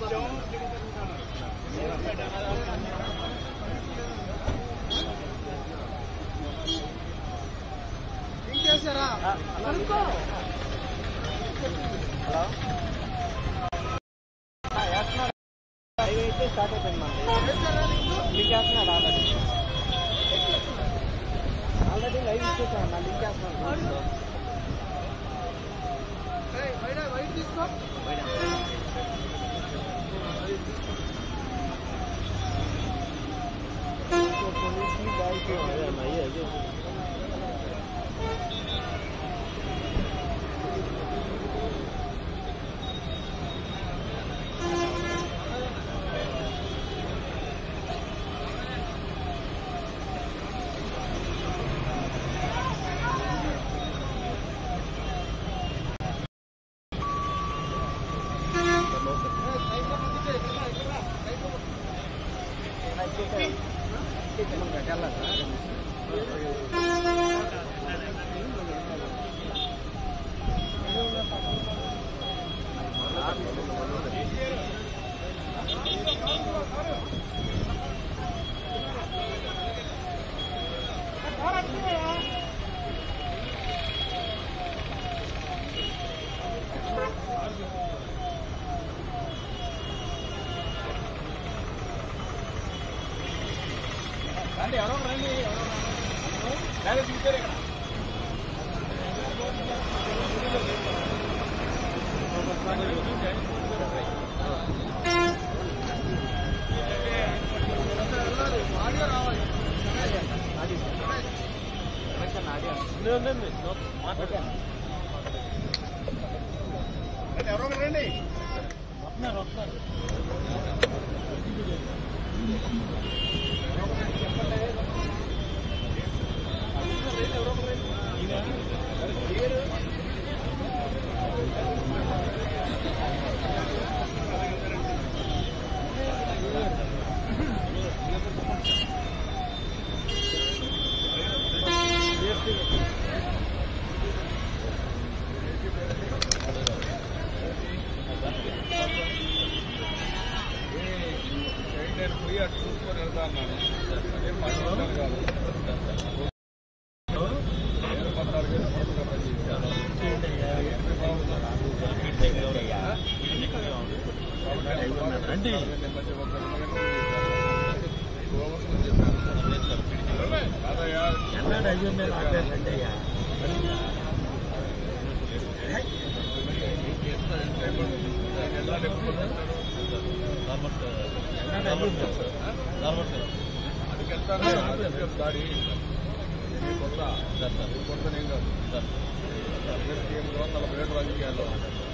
అయితే స్టార్ట్ అయిపోయింది లింక్ వేస్తున్నాడు ఆల్రెడీ ఆల్రెడీ లైవ్ ఇచ్చేసాను నా లింక్ వేస్తున్నాడు पुलिस की बाइक नहीं है जो నేను పోయి అటు చూసుకొని వెళ్తా అన్నాను ఏం మాట్లాడాను కాదు నేను పద్నాలుగు వేలు పడుతున్నా పని చేశాను. ఏమి బాగుంది? కాబట్టి నేను మధ్య ఒక రెండు గంటలు చేశాను. టూ అవర్స్ అని చెప్పాను. కాదయ్యా, టైం పడుతుంది. నేను వెళ్ళాలి ఎప్పుడు వస్తాను? అది వెళ్తాను చెప్పు దాడి ఇది కొత్త ఇది కొత్త నేను కాదు అందరికీ ఏం కావాలి నలభై ఏళ్ళు రాజకీయాల్లో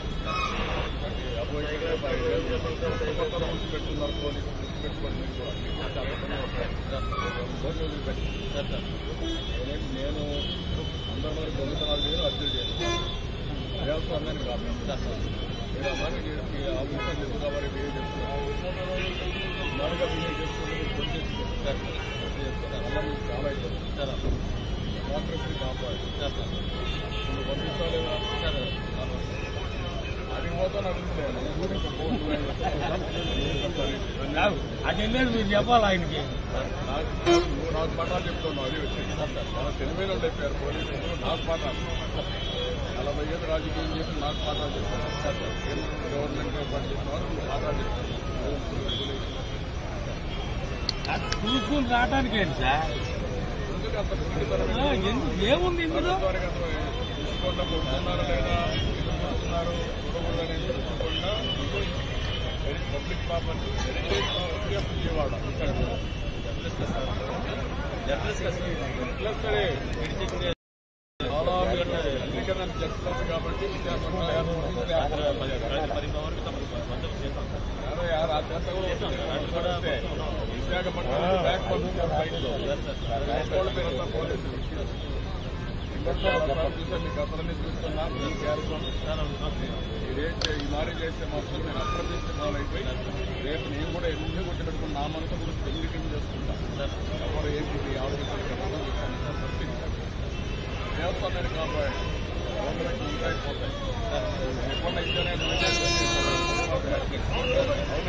అపోజిట్ కొత్త రూల్స్ పెట్టుకున్నారు పోలీసు రూల్స్ పెట్టుకోండి మీరు కూడా పోలీసు రూల్స్ పెట్టి నేనేంటి నేను అందరి మరి దొంగతనాలు చేయను అర్జీలు చేయను వ్యవస్థ అందరినీ కాదు మీరు అమ్మాయి ఈ ఆఫీసర్ తెలుసు కాబట్టి బిహేవ్ చేస్తున్నారు మామూలుగా బిహేవ్ చేసుకుంటే మీరు కొట్టేసుకోండి అలా మీకు చాలా ఇబ్బంది డెమోక్రసీ కాపాడు నువ్వు పంపిస్తా లేదా అది పోతాను అడుగుతాను అది వెళ్ళేది మీరు చెప్పాలి ఆయనకి నువ్వు నాకు పాఠాలు చెప్తున్నావు అది వచ్చి చాలా తెలివైన అయిపోయారు పోలీసులు నాకు పాఠాలు నలభై ఏళ్ళు రాజకీయం చేసి నాకు పాఠాలు చెప్తాను గవర్నమెంట్ పని చేస్తున్నారు నువ్వు పాఠాలు చెప్తాను చూసుకుని రావడానికి ఏంటి సార్ ఎందుకు అంత పిచ్చితనం ఆ, ఎందుకు ఏముంది ఇందులో చూసుకోకుండా కొడుతున్నారు లేదా ఎందుకు కొడుతున్నారు చూడకూడదని చూడకుండా పబ్లిక్ ప్రాపర్టీ విజయవాడ ప్లస్ సరే చాలా అందుకని జస్ట్ ప్లస్ కాబట్టి విశాఖపట్నం ఎయిర్పోర్ట్ యారో యారు ఆ చేత కూడా వస్తే విశాఖపట్నం బ్యాక్ పంపించారు ఫ్లైట్లో బ్యాక్ పేరంతా పోలీసులు చూసాను మీకు అతన్ని చూస్తున్నా మీ క్యారెక్టర్ ఇదేంటి ఈ మారి చేస్తే మాత్రం నేను అప్రదిష్ట పాలైపోయి రేపు నేను కూడా ఎన్ని కొట్టి పెట్టుకుని నా మనసు కూడా పెళ్లికి చేసుకుంటా ఎవరు ఏంటి ఆలోచించాలి దేవస్థానాన్ని కాపాడు గవర్నమెంట్ ఉంటాయి పోతాయి ఎప్పుడైతేనే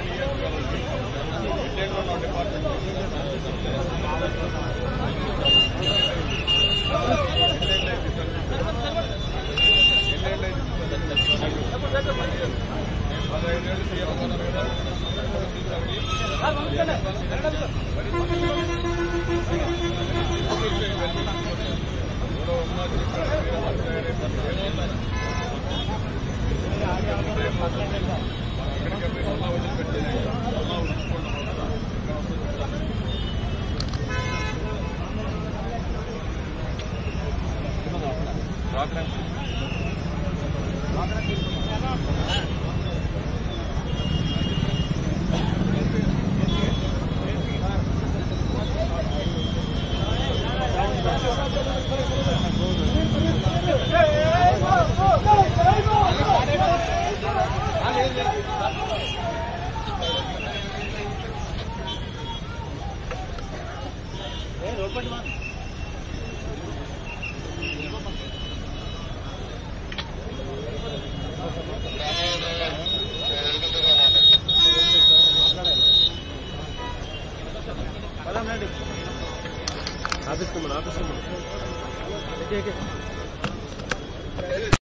ఆపిస్తున్నాను ఆపిస్తున్నాను